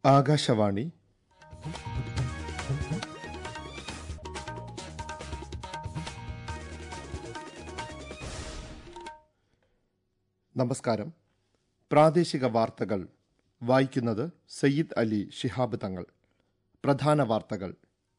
ആകാശവാണി നമസ്കാരം പ്രാദേശിക വാർത്തകൾ വായിക്കുന്നത് സയ്യിദ് അലി ഷിഹാബ് തങ്ങൾ പ്രധാന വാർത്തകൾ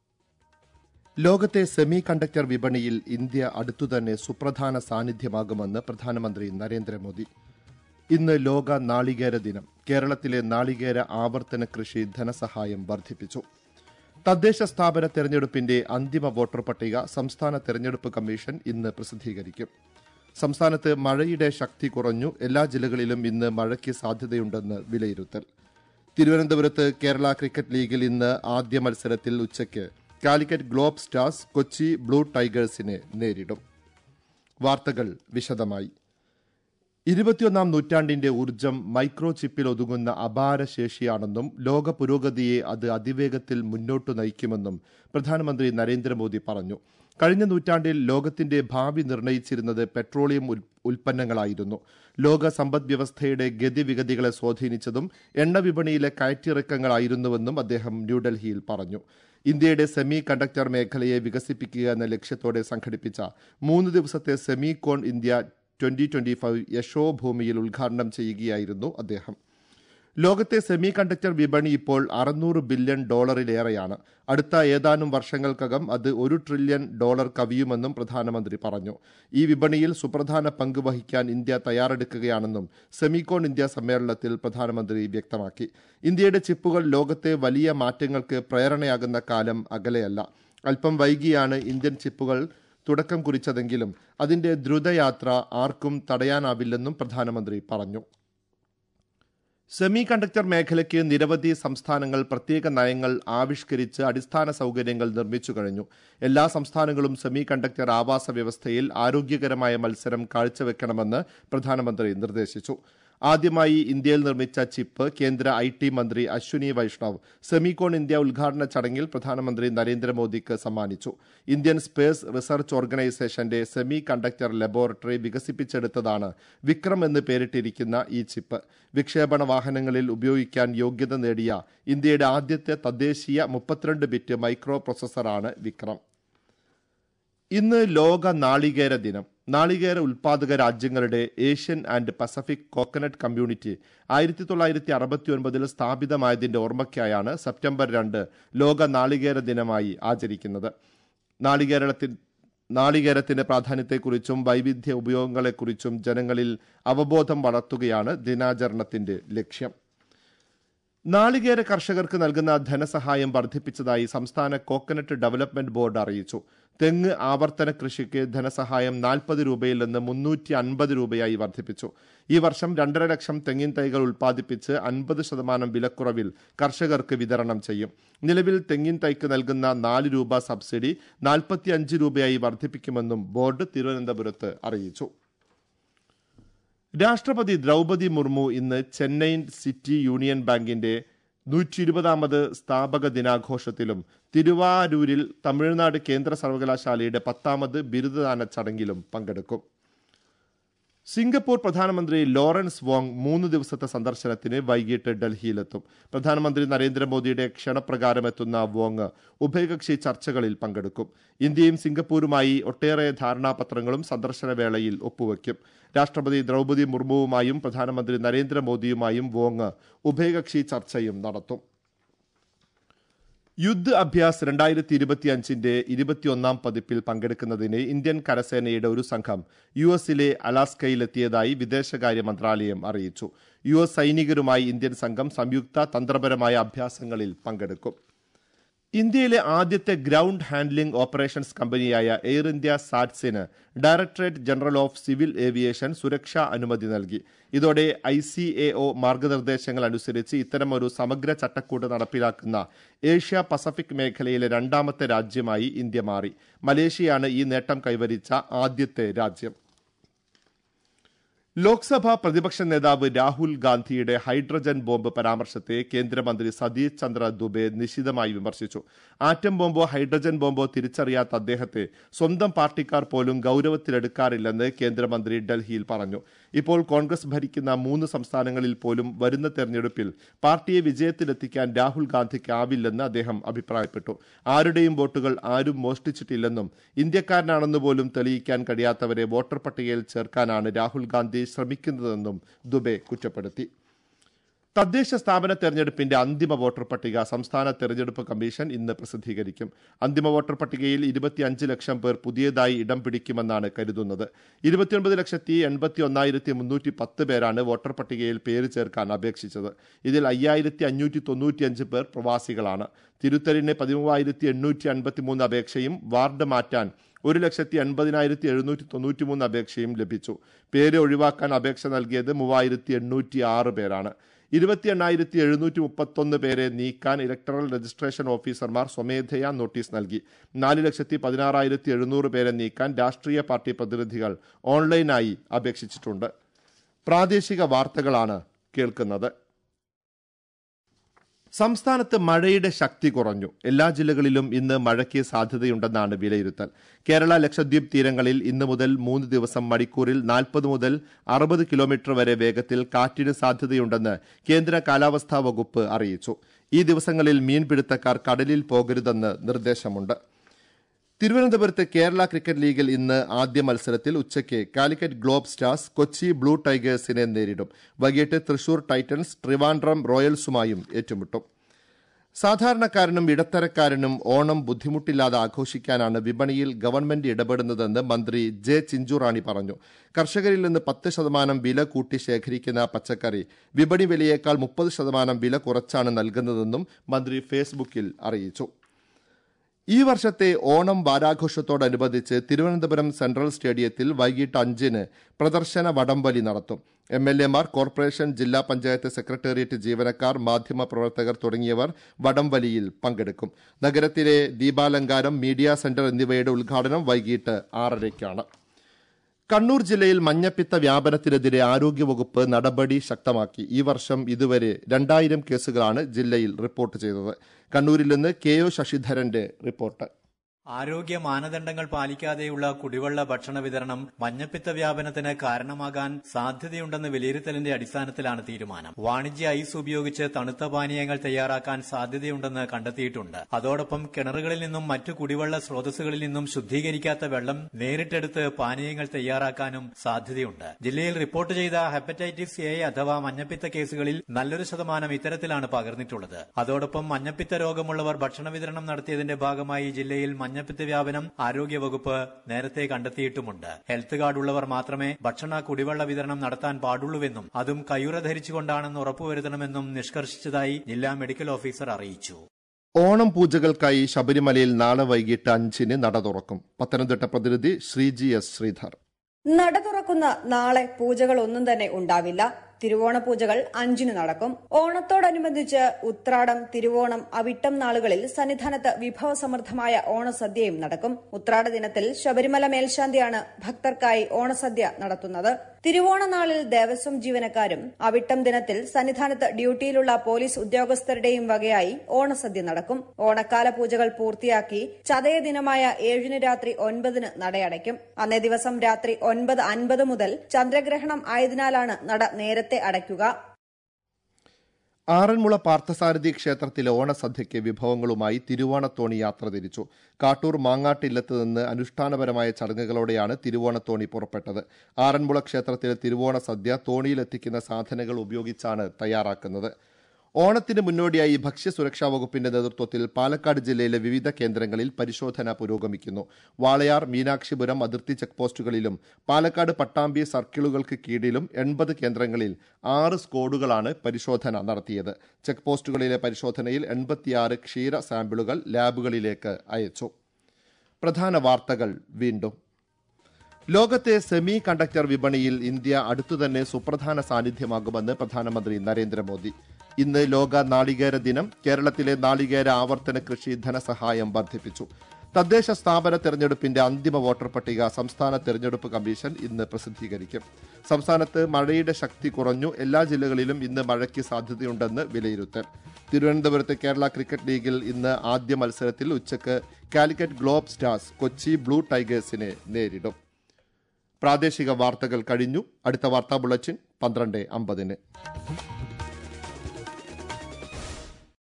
ലോകത്തെ സെമി കണ്ടക്ടർ വിപണിയിൽ ഇന്ത്യ അടുത്തുതന്നെ സുപ്രധാന സാന്നിധ്യമാകുമെന്ന് പ്രധാനമന്ത്രി നരേന്ദ്രമോദി ഇന്ന് ലോക നാളികേര ദിനം കേരളത്തിലെ നാളികേര ആവർത്തന കൃഷി ധനസഹായം വർദ്ധിപ്പിച്ചു തദ്ദേശ സ്ഥാപന തെരഞ്ഞെടുപ്പിന്റെ അന്തിമ വോട്ടർ പട്ടിക സംസ്ഥാന തെരഞ്ഞെടുപ്പ് കമ്മീഷൻ ഇന്ന് പ്രസിദ്ധീകരിക്കും സംസ്ഥാനത്ത് മഴയുടെ ശക്തി കുറഞ്ഞു എല്ലാ ജില്ലകളിലും ഇന്ന് മഴയ്ക്ക് സാധ്യതയുണ്ടെന്ന് വിലയിരുത്തൽ തിരുവനന്തപുരത്ത് കേരള ക്രിക്കറ്റ് ലീഗിൽ ഇന്ന് ആദ്യ മത്സരത്തിൽ ഉച്ചയ്ക്ക് Calicut Globe Stars Kochi Blue ടൈഗേഴ്സിനെ നേരിടും വാർത്തകൾ വിശദമായി ഇരുപത്തിയൊന്നാം നൂറ്റാണ്ടിന്റെ ഊർജം മൈക്രോ ചിപ്പിൽ ഒതുങ്ങുന്ന അപാര ശേഷിയാണെന്നും ലോക പുരോഗതിയെ അത് അതിവേഗത്തിൽ മുന്നോട്ടു നയിക്കുമെന്നും പ്രധാനമന്ത്രി നരേന്ദ്രമോദി പറഞ്ഞു കഴിഞ്ഞ നൂറ്റാണ്ടിൽ ലോകത്തിന്റെ ഭാവി നിർണയിച്ചിരുന്നത് പെട്രോളിയം ഉൽപ്പന്നങ്ങളായിരുന്നു ലോക സമ്പദ് വ്യവസ്ഥയുടെ ഗതിവിഗതികളെ സ്വാധീനിച്ചതും എണ്ണ വിപണിയിലെ കയറ്റിറക്കങ്ങളായിരുന്നുവെന്നും അദ്ദേഹം ന്യൂഡൽഹിയിൽ പറഞ്ഞു ഇന്ത്യയുടെ സെമി കണ്ടക്ടർ മേഖലയെ വികസിപ്പിക്കുക എന്ന ലക്ഷ്യത്തോടെ സംഘടിപ്പിച്ച മൂന്ന് ദിവസത്തെ Semicon India twenty twenty five യശോഭൂമിയിൽ ഉദ്ഘാടനം ചെയ്യുകയായിരുന്നു അദ്ദേഹം ലോകത്തെ സെമി കണ്ടക്ടർ വിപണി ഇപ്പോൾ അറുന്നൂറ് ബില്യൺ ഡോളറിലേറെയാണ് അടുത്ത ഏതാനും വർഷങ്ങൾക്കകം അത് ഒരു ട്രില്യൺ ഡോളർ കവിയുമെന്നും പ്രധാനമന്ത്രി പറഞ്ഞു ഈ വിപണിയിൽ സുപ്രധാന പങ്ക് വഹിക്കാൻ ഇന്ത്യ തയ്യാറെടുക്കുകയാണെന്നും സെമികോൺ ഇന്ത്യ സമ്മേളനത്തിൽ പ്രധാനമന്ത്രി വ്യക്തമാക്കി ഇന്ത്യയുടെ ചിപ്പുകൾ ലോകത്തെ വലിയ മാറ്റങ്ങൾക്ക് പ്രേരണയാകുന്ന കാലം അകലെയല്ല അല്പം വൈകിയാണ് ഇന്ത്യൻ ചിപ്പുകൾ തുടക്കം കുറിച്ചതെങ്കിലും അതിന്റെ ദ്രുതയാത്ര ആർക്കും തടയാനാവില്ലെന്നും പ്രധാനമന്ത്രി പറഞ്ഞു സെമി കണ്ടക്ടർ മേഖലയ്ക്ക് നിരവധി സംസ്ഥാനങ്ങൾ പ്രത്യേക നയങ്ങൾ ആവിഷ്കരിച്ച് അടിസ്ഥാന സൌകര്യങ്ങൾ നിർമ്മിച്ചു കഴിഞ്ഞു എല്ലാ സംസ്ഥാനങ്ങളും സെമി കണ്ടക്ടർ ആവാസ വ്യവസ്ഥയിൽ ആരോഗ്യകരമായ മത്സരം കാഴ്ചവെക്കണമെന്ന് പ്രധാനമന്ത്രി നിർദ്ദേശിച്ചു ആദ്യമായി ഇന്ത്യയിൽ നിർമ്മിച്ച ചിപ്പ് കേന്ദ്ര ഐ ടി മന്ത്രി അശ്വിനി വൈഷ്ണവ് സെമികോൺ ഇന്ത്യ ഉദ്ഘാടന ചടങ്ങിൽ പ്രധാനമന്ത്രി നരേന്ദ്രമോദിക്ക് സമ്മാനിച്ചു ഇന്ത്യൻ സ്പേസ് റിസർച്ച് ഓർഗനൈസേഷന്റെ സെമി കണ്ടക്ടർ ലബോറട്ടറി വികസിപ്പിച്ചെടുത്തതാണ് വിക്രം എന്ന് പേരിട്ടിരിക്കുന്ന ഈ ചിപ്പ് വിക്ഷേപണ വാഹനങ്ങളിൽ ഉപയോഗിക്കാൻ യോഗ്യത നേടിയ ഇന്ത്യയുടെ ആദ്യത്തെ തദ്ദേശീയ മുപ്പത്തിരണ്ട് ബിറ്റ് മൈക്രോ പ്രൊസസറാണ് വിക്രം ഇന്ന് ലോക നാളികേര ദിനം നാളികേര ഉൽപാദക രാജ്യങ്ങളുടെ Asian and Pacific coconut community ആയിരത്തി തൊള്ളായിരത്തി അറുപത്തി ഒൻപതിൽ സ്ഥാപിതമായതിന്റെ ഓർമ്മയ്ക്കായാണ് സെപ്റ്റംബർ രണ്ട് ലോക നാളികേര ദിനമായി ആചരിക്കുന്നത് നാളികേരളത്തിൽ നാളികേരത്തിന്റെ പ്രാധാന്യത്തെക്കുറിച്ചും വൈവിധ്യ ഉപയോഗങ്ങളെക്കുറിച്ചും ജനങ്ങളിൽ അവബോധം വളർത്തുകയാണ് ദിനാചരണത്തിന്റെ ലക്ഷ്യം നാളികേര കർഷകർക്ക് നൽകുന്ന ധനസഹായം വർദ്ധിപ്പിച്ചതായി സംസ്ഥാന കോക്കനട്ട് ഡെവലപ്മെന്റ് ബോർഡ് അറിയിച്ചു തെങ്ങ് ആവർത്തന കൃഷിക്ക് ധനസഹായം നാൽപ്പത് രൂപയിൽ നിന്ന് മുന്നൂറ്റി അൻപത് രൂപയായി വർദ്ധിപ്പിച്ചു ഈ വർഷം രണ്ടര ലക്ഷം തെങ്ങിൻ തൈകൾ ഉൽപ്പാദിപ്പിച്ച് അൻപത് ശതമാനം വിലക്കുറവിൽ കർഷകർക്ക് വിതരണം ചെയ്യും നിലവിൽ തെങ്ങിൻ തൈക്ക് നൽകുന്ന നാല് രൂപ സബ്സിഡി നാൽപ്പത്തിയഞ്ച് രൂപയായി വർദ്ധിപ്പിക്കുമെന്നും ബോർഡ് തിരുവനന്തപുരത്ത് അറിയിച്ചു രാഷ്ട്രപതി ദ്രൗപതി മുർമു ഇന്ന് ചെന്നൈ സിറ്റി യൂണിയൻ ബാങ്കിന്റെ നൂറ്റി ഇരുപതാമത് സ്ഥാപക ദിനാഘോഷത്തിലും തിരുവാരൂരിൽ തമിഴ്നാട് കേന്ദ്ര സർവകലാശാലയുടെ പത്താമത് ബിരുദദാന ചടങ്ങിലും പങ്കെടുക്കും സിംഗപ്പൂർ പ്രധാനമന്ത്രി ലോറൻസ് വോങ് മൂന്ന് ദിവസത്തെ സന്ദർശനത്തിന് വൈകിട്ട് ഡൽഹിയിലെത്തും പ്രധാനമന്ത്രി നരേന്ദ്രമോദിയുടെ ക്ഷണപ്രകാരം എത്തുന്ന വോങ് ഉഭയകക്ഷി ചർച്ചകളിൽ പങ്കെടുക്കും ഇന്ത്യയും സിംഗപ്പൂരുമായി ഒട്ടേറെ ധാരണാപത്രങ്ങളും സന്ദർശന വേളയിൽ ഒപ്പുവയ്ക്കും രാഷ്ട്രപതി ദ്രൗപതി മുർമുവുമായും പ്രധാനമന്ത്രി നരേന്ദ്രമോദിയുമായും വോങ് ഉഭയകക്ഷി ചർച്ചയും നടത്തും യുദ്ധ് അഭ്യാസ് രണ്ടായിരത്തി ഇരുപത്തിയഞ്ചിന്റെ ഇരുപത്തിയൊന്നാം പതിപ്പിൽ പങ്കെടുക്കുന്നതിന് ഇന്ത്യൻ കരസേനയുടെ ഒരു സംഘം യു എസിലെ അലാസ്കയിലെത്തിയതായി വിദേശകാര്യ മന്ത്രാലയം അറിയിച്ചു യു എസ് സൈനികരുമായി ഇന്ത്യൻ സംഘം സംയുക്ത തന്ത്രപരമായ അഭ്യാസങ്ങളിൽ പങ്കെടുക്കും ഇന്ത്യയിലെ ആദ്യത്തെ ഗ്രൗണ്ട് ഹാൻഡ്ലിംഗ് ഓപ്പറേഷൻസ് കമ്പനിയായ എയർ ഇന്ത്യ സാറ്റ്സിന് directorate general of civil aviation സുരക്ഷാ അനുമതി നൽകി ഇതോടെ ഐ സി എ ഒ മാർഗനിർദ്ദേശങ്ങൾ അനുസരിച്ച് ഇത്തരമൊരു സമഗ്ര ചട്ടക്കൂട് നടപ്പിലാക്കുന്ന ഏഷ്യ പസഫിക് മേഖലയിലെ രണ്ടാമത്തെ രാജ്യമായി ഇന്ത്യ മാറി മലേഷ്യയാണ് ഈ നേട്ടം കൈവരിച്ച ആദ്യത്തെ രാജ്യം ലോക്സഭാ പ്രതിപക്ഷ നേതാവ് രാഹുൽ ഗാന്ധിയുടെ ഹൈഡ്രജൻ ബോംബ് പരാമർശത്തെ കേന്ദ്രമന്ത്രി സതീഷ് ചന്ദ്ര ദുബെ നിശിതമായി വിമർശിച്ചു ആറ്റം ബോംബോ ഹൈഡ്രജൻ ബോംബോ തിരിച്ചറിയാത്ത അദ്ദേഹത്തെ സ്വന്തം പാർട്ടിക്കാർ പോലും ഗൌരവത്തിലെടുക്കാറില്ലെന്ന് കേന്ദ്രമന്ത്രി ഡൽഹിയിൽ പറഞ്ഞു ഇപ്പോൾ കോൺഗ്രസ് ഭരിക്കുന്ന മൂന്ന് സംസ്ഥാനങ്ങളിൽ പോലും വരുന്ന തെരഞ്ഞെടുപ്പിൽ പാർട്ടിയെ വിജയത്തിലെത്തിക്കാൻ രാഹുൽ ഗാന്ധിക്ക് ആവില്ലെന്ന് അദ്ദേഹം അഭിപ്രായപ്പെട്ടു ആരുടെയും വോട്ടുകൾ ആരും മോഷ്ടിച്ചിട്ടില്ലെന്നും ഇന്ത്യക്കാരനാണെന്ന് പോലും തെളിയിക്കാൻ കഴിയാത്തവരെ വോട്ടർ പട്ടികയിൽ ചേർക്കാനാണ് രാഹുൽ ഗാന്ധി ശ്രമിക്കുന്നതെന്നും ദുബെ കുറ്റപ്പെടുത്തി തദ്ദേശ സ്ഥാപന തെരഞ്ഞെടുപ്പിന്റെ അന്തിമ വോട്ടർ പട്ടിക സംസ്ഥാന തെരഞ്ഞെടുപ്പ് കമ്മീഷൻ ഇന്ന് പ്രസിദ്ധീകരിക്കും അന്തിമ വോട്ടർ പട്ടികയിൽ ഇരുപത്തിയഞ്ച് ലക്ഷം പേർ പുതിയതായി ഇടം പിടിക്കുമെന്നാണ് കരുതുന്നത് ഇരുപത്തിയൊൻപത് ലക്ഷത്തി എൺപത്തി ഒന്നായിരത്തി മുന്നൂറ്റി പത്ത് പേരാണ് വോട്ടർ പട്ടികയിൽ പേര് ചേർക്കാൻ അപേക്ഷിച്ചത് ഇതിൽ അയ്യായിരത്തി അഞ്ഞൂറ്റി തൊണ്ണൂറ്റിയഞ്ച് പേർ പ്രവാസികളാണ് തിരുത്തലിന് പതിമൂവായിരത്തി എണ്ണൂറ്റി അൻപത്തി മൂന്ന് അപേക്ഷയും വാർഡ് മാറ്റാൻ ഒരു ലക്ഷത്തി എൺപതിനായിരത്തി എഴുന്നൂറ്റി തൊണ്ണൂറ്റി മൂന്ന് അപേക്ഷയും ലഭിച്ചു പേര് ഒഴിവാക്കാൻ അപേക്ഷ നൽകിയത് മൂവായിരത്തി എണ്ണൂറ്റി ആറ് പേരാണ് ഇരുപത്തി എണ്ണായിരത്തി എഴുന്നൂറ്റി മുപ്പത്തൊന്ന് പേരെ നീക്കാൻ ഇലക്ടറൽ രജിസ്ട്രേഷൻ ഓഫീസർമാർ സ്വമേധയാ നോട്ടീസ് നൽകി നാല് ലക്ഷത്തി പതിനാറായിരത്തി എഴുന്നൂറ് പേരെ നീക്കാൻ രാഷ്ട്രീയ പാർട്ടി പ്രതിനിധികൾ ഓൺലൈനായി അപേക്ഷിച്ചിട്ടുണ്ട് പ്രാദേശിക വാർത്തകളാണ് കേൾക്കുന്നത് സംസ്ഥാനത്ത് മഴയുടെ ശക്തി കുറഞ്ഞു എല്ലാ ജില്ലകളിലും ഇന്ന് മഴയ്ക്ക് സാധ്യതയുണ്ടെന്നാണ് വിലയിരുത്തൽ കേരള ലക്ഷദ്വീപ് തീരങ്ങളിൽ ഇന്ന് മുതൽ മൂന്ന് ദിവസം മണിക്കൂറിൽ നാൽപ്പത് മുതൽ അറുപത് കിലോമീറ്റർ വരെ വേഗത്തിൽ കാറ്റിന് സാധ്യതയുണ്ടെന്ന് കേന്ദ്ര കാലാവസ്ഥാ വകുപ്പ് അറിയിച്ചു ഈ ദിവസങ്ങളിൽ മീൻപിടുത്തക്കാർ കടലിൽ പോകരുതെന്ന് നിർദ്ദേശമുണ്ട് തിരുവനന്തപുരത്ത് കേരള ക്രിക്കറ്റ് ലീഗിൽ ഇന്ന് ആദ്യ മത്സരത്തിൽ ഉച്ചയ്ക്ക് Calicut Globe Stars Kochi Blue ടൈഗേഴ്സിനെ നേരിടും വൈകിട്ട് തൃശൂർ ടൈറ്റൻസ് ട്രിവാൻഡ്രം റോയൽസുമായും ഏറ്റുമുട്ടും സാധാരണക്കാരനും ഇടത്തരക്കാരനും ഓണം ബുദ്ധിമുട്ടില്ലാതെ ആഘോഷിക്കാനാണ് വിപണിയിൽ ഗവൺമെന്റ് ഇടപെടുന്നതെന്ന് മന്ത്രി ജെ ചിഞ്ചുറാണി പറഞ്ഞു കർഷകരിൽ നിന്ന് പത്ത് ശതമാനം വില കൂട്ടി ശേഖരിക്കുന്ന പച്ചക്കറി വിപണി വിലയേക്കാൾ മുപ്പത് ശതമാനം വില കുറച്ചാണ് നൽകുന്നതെന്നും മന്ത്രി ഫേസ്ബുക്കിൽ അറിയിച്ചു ഈ വർഷത്തെ ഓണം വാരാഘോഷത്തോടനുബന്ധിച്ച് തിരുവനന്തപുരം സെൻട്രൽ സ്റ്റേഡിയത്തിൽ വൈകിട്ട് അഞ്ചിന് പ്രദർശന വടംവലി നടത്തും എം എൽ എമാർ കോർപ്പറേഷൻ ജില്ലാ പഞ്ചായത്ത് സെക്രട്ടേറിയറ്റ് ജീവനക്കാർ മാധ്യമ പ്രവർത്തകർ തുടങ്ങിയവർ വടംവലിയിൽ പങ്കെടുക്കും നഗരത്തിലെ ദീപാലങ്കാരം മീഡിയ സെന്റർ എന്നിവയുടെ ഉദ്ഘാടനം വൈകിട്ട് ആറരയ്ക്കാണ് കണ്ണൂർ ജില്ലയിൽ മഞ്ഞപ്പിത്ത വ്യാപനത്തിനെതിരെ ആരോഗ്യവകുപ്പ് നടപടി ശക്തമാക്കി ഈ വർഷം ഇതുവരെ രണ്ടായിരം കേസുകളാണ് ജില്ലയിൽ റിപ്പോർട്ട് ചെയ്തത് കണ്ണൂരിൽ നിന്ന് കെ ഒ ശശിധരന്റെ റിപ്പോർട്ട് ആരോഗ്യ മാനദണ്ഡങ്ങൾ പാലിക്കാതെയുള്ള കുടിവെള്ള ഭക്ഷണ വിതരണം മഞ്ഞപ്പിത്ത വ്യാപനത്തിന് കാരണമാകാൻ സാധ്യതയുണ്ടെന്ന് വിലയിരുത്തലിന്റെ അടിസ്ഥാനത്തിലാണ് തീരുമാനം വാണിജ്യ ഐസ് ഉപയോഗിച്ച് തണുത്ത പാനീയങ്ങൾ തയ്യാറാക്കാൻ സാധ്യതയുണ്ടെന്ന് കണ്ടെത്തിയിട്ടുണ്ട് അതോടൊപ്പം കിണറുകളിൽ നിന്നും മറ്റു കുടിവെള്ള സ്രോതസ്സുകളിൽ നിന്നും ശുദ്ധീകരിക്കാത്ത വെള്ളം നേരിട്ടെടുത്ത് പാനീയങ്ങൾ തയ്യാറാക്കാനും സാധ്യതയുണ്ട് ജില്ലയിൽ റിപ്പോർട്ട് ചെയ്ത ഹെപ്പറ്റൈറ്റിസ് എ അഥവാ മഞ്ഞപ്പിത്ത കേസുകളിൽ നല്ലൊരു ശതമാനം ഇത്തരത്തിലാണ് പകർന്നിട്ടുള്ളത് അതോടൊപ്പം മഞ്ഞപ്പിത്ത രോഗമുള്ളവർ ഭക്ഷണ വിതരണം നടത്തിയതിന്റെ ഭാഗമായി ജില്ലയിൽ മഞ്ഞപ്പിത്ത വ്യാപനം ആരോഗ്യവകുപ്പ് നേരത്തെ കണ്ടെത്തിയിട്ടുമുണ്ട് ഹെൽത്ത് കാർഡ് ഉള്ളവർ മാത്രമേ ഭക്ഷണ കുടിവെള്ള വിതരണം നടത്താൻ പാടുള്ളൂവെന്നും അതും കയ്യുറ ധരിച്ചുകൊണ്ടാണെന്ന് ഉറപ്പുവരുത്തണമെന്നും നിഷ്കർഷിച്ചതായി ജില്ലാ മെഡിക്കൽ ഓഫീസർ അറിയിച്ചു ഓണം പൂജകൾക്കായി ശബരിമലയിൽ നാളെ വൈകിട്ട് അഞ്ചിന് നട തുറക്കും പത്തനംതിട്ട പ്രതിനിധി ശ്രീജി എസ് ശ്രീധർ നട തുറക്കുന്ന നാളെ പൂജകളൊന്നും തന്നെ ഉണ്ടാവില്ല തിരുവോണ പൂജകൾ അഞ്ചിന് നടക്കും ഓണത്തോടനുബന്ധിച്ച് ഉത്രാടം തിരുവോണം അവിട്ടം നാളുകളിൽ സന്നിധാനത്ത് വിഭവസമൃദ്ധമായ ഓണസദ്യയും നടക്കും ഉത്രാട ദിനത്തിൽ ശബരിമല മേൽശാന്തിയാണ് ഭക്തർക്കായി ഓണസദ്യ നടത്തുന്നത് തിരുവോണ നാളിൽ ദേവസ്വം ജീവനക്കാരും അവിട്ടം ദിനത്തിൽ സന്നിധാനത്ത് ഡ്യൂട്ടിയിലുള്ള പോലീസ് ഉദ്യോഗസ്ഥരുടെയും വകയായി ഓണസദ്യ നടക്കും ഓണക്കാല പൂജകൾ പൂർത്തിയാക്കി ചതയ ദിനമായ ഏഴിന് രാത്രി ഒൻപതിന് നടയടയ്ക്കും അന്നേ ദിവസം രാത്രി ഒൻപത് അൻപത് മുതൽ ചന്ദ്രഗ്രഹണം ആയതിനാലാണ് നട നേരത്തെ അടയ്ക്കുക ആറന്മുള പാർത്ഥസാരഥി ക്ഷേത്രത്തിലെ ഓണസദ്യയ്ക്ക് വിഭവങ്ങളുമായി തിരുവോണത്തോണി യാത്ര തിരിച്ചു കാട്ടൂർ മാങ്ങാട്ടില്ലത്ത് നിന്ന് അനുഷ്ഠാനപരമായ ചടങ്ങുകളോടെയാണ് തിരുവോണത്തോണി പുറപ്പെട്ടത് ആറന്മുള ക്ഷേത്രത്തിലെ തിരുവോണ സദ്യ തോണിയിലെത്തിക്കുന്ന സാധനങ്ങൾ ഉപയോഗിച്ചാണ് തയ്യാറാക്കുന്നത് ഓണത്തിന് മുന്നോടിയായി ഭക്ഷ്യസുരക്ഷാ വകുപ്പിന്റെ നേതൃത്വത്തിൽ പാലക്കാട് ജില്ലയിലെ വിവിധ കേന്ദ്രങ്ങളിൽ പരിശോധന പുരോഗമിക്കുന്നു വാളയാർ മീനാക്ഷിപുരം അതിർത്തി ചെക്ക് പോസ്റ്റുകളിലും പാലക്കാട് പട്ടാമ്പി സർക്കിളുകൾക്ക് കീഴിലും എൺപത് കേന്ദ്രങ്ങളിൽ ആറ് സ്ക്വാഡുകളാണ് പരിശോധന നടത്തിയത് ചെക്ക് പോസ്റ്റുകളിലെ പരിശോധനയിൽ എൺപത്തിയാറ് ക്ഷീര സാമ്പിളുകൾ ലാബുകളിലേക്ക് അയച്ചു പ്രധാന വാർത്തകൾ വീണ്ടും ലോകത്തെ സെമി കണ്ടക്ടർ വിപണിയിൽ ഇന്ത്യ അടുത്തുതന്നെ സുപ്രധാന സാന്നിധ്യമാകുമെന്ന് പ്രധാനമന്ത്രി നരേന്ദ്രമോദി ഇന്ന് ലോക നാളികേര ദിനം കേരളത്തിലെ നാളികേര ആവർത്തന കൃഷി ധനസഹായം വർദ്ധിപ്പിച്ചു തദ്ദേശ സ്ഥാപന തെരഞ്ഞെടുപ്പിന്റെ അന്തിമ വോട്ടർ പട്ടിക സംസ്ഥാന തെരഞ്ഞെടുപ്പ് കമ്മീഷൻ ഇന്ന് പ്രസിദ്ധീകരിക്കും സംസ്ഥാനത്ത് മഴയുടെ ശക്തി കുറഞ്ഞു എല്ലാ ജില്ലകളിലും ഇന്ന് മഴയ്ക്ക് സാധ്യതയുണ്ടെന്ന് വിലയിരുത്തൽ തിരുവനന്തപുരത്ത് കേരള ക്രിക്കറ്റ് ലീഗിൽ ഇന്ന് ആദ്യ മത്സരത്തിൽ ഉച്ചയ്ക്ക് Calicut Globe Stars Kochi Blue ടൈഗേഴ്സിനെ നേരിടും പ്രാദേശിക വാർത്തകൾ കഴിഞ്ഞു അടുത്ത വാർത്താ ബുള്ളറ്റിൻ പന്ത്രണ്ട് അമ്പതിന്